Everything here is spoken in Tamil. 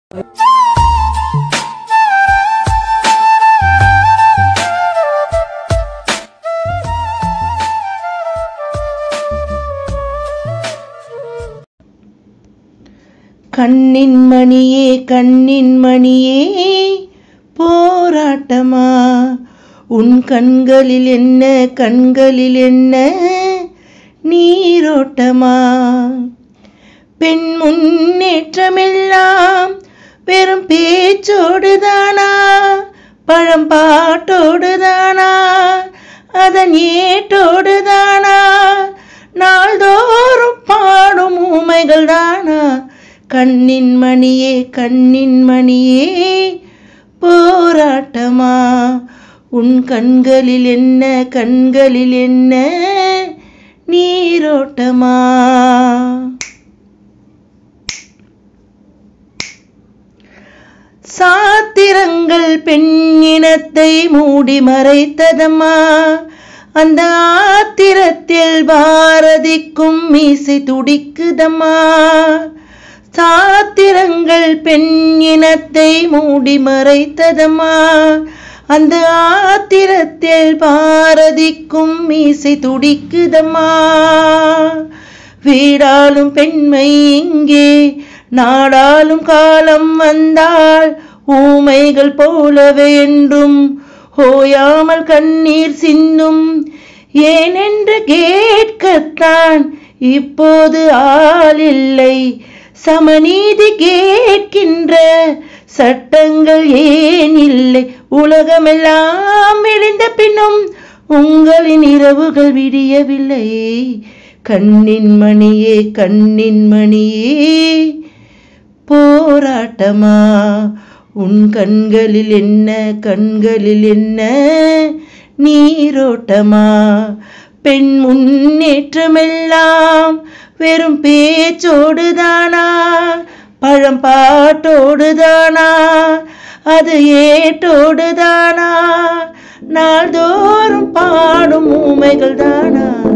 கண்ணின் மணியே கண்ணின் மணியே போராட்டமா உன் கண்களில் என்ன கண்களில் என்ன நீரோட்டமா பெண் முன்னேற்றமெல்லாம் வெறும் பேச்சோடுதானா பழம்பாட்டோடுதானா அதன் ஏட்டோடுதானா நாள்தோறும் பாடும் ஊமைகள் தானா கண்ணின் மணியே கண்ணின் மணியே போராட்டமா உன் கண்களில் என்ன கண்களில் என்ன நீரோட்டமா சாத்திரங்கள் பெண்ணினத்தை மூடி மறைத்ததம்மா அந்த ஆத்திரத்தில் பாரதிக்கும் மீசை துடிக்குதம்மா சாத்திரங்கள் பெண்ணினத்தை மூடி மறைத்ததம்மா அந்த ஆத்திரத்தில் பாரதிக்கும் மீசை துடிக்குதம்மா வீடாலும் பெண்மை இங்கே நாடாலும் காலம் வந்தால் ஊமைகள் போலவே என்றும் ஓயாமல் கண்ணீர் சிந்தும் ஏனென்று கேட்கத்தான் இப்போது ஆள் இல்லை சமநீதி கேட்கின்ற சட்டங்கள் ஏன் இல்லை உலகமெல்லாம் விழிந்த பின்னும் உங்களின் இரவுகள் விடியவில்லை கண்ணின் மணியே கண்ணின் மணியே போராட்டமா உன் கண்களில் என்ன கண்களில் என்ன நீரோட்டமா பெண் முன்னேற்றமெல்லாம் வெறும் பேச்சோடுதானா பழம் பாட்டோடுதானா அது ஏட்டோடுதானா நாள்தோறும் பாடும் ஊமைகள் தானா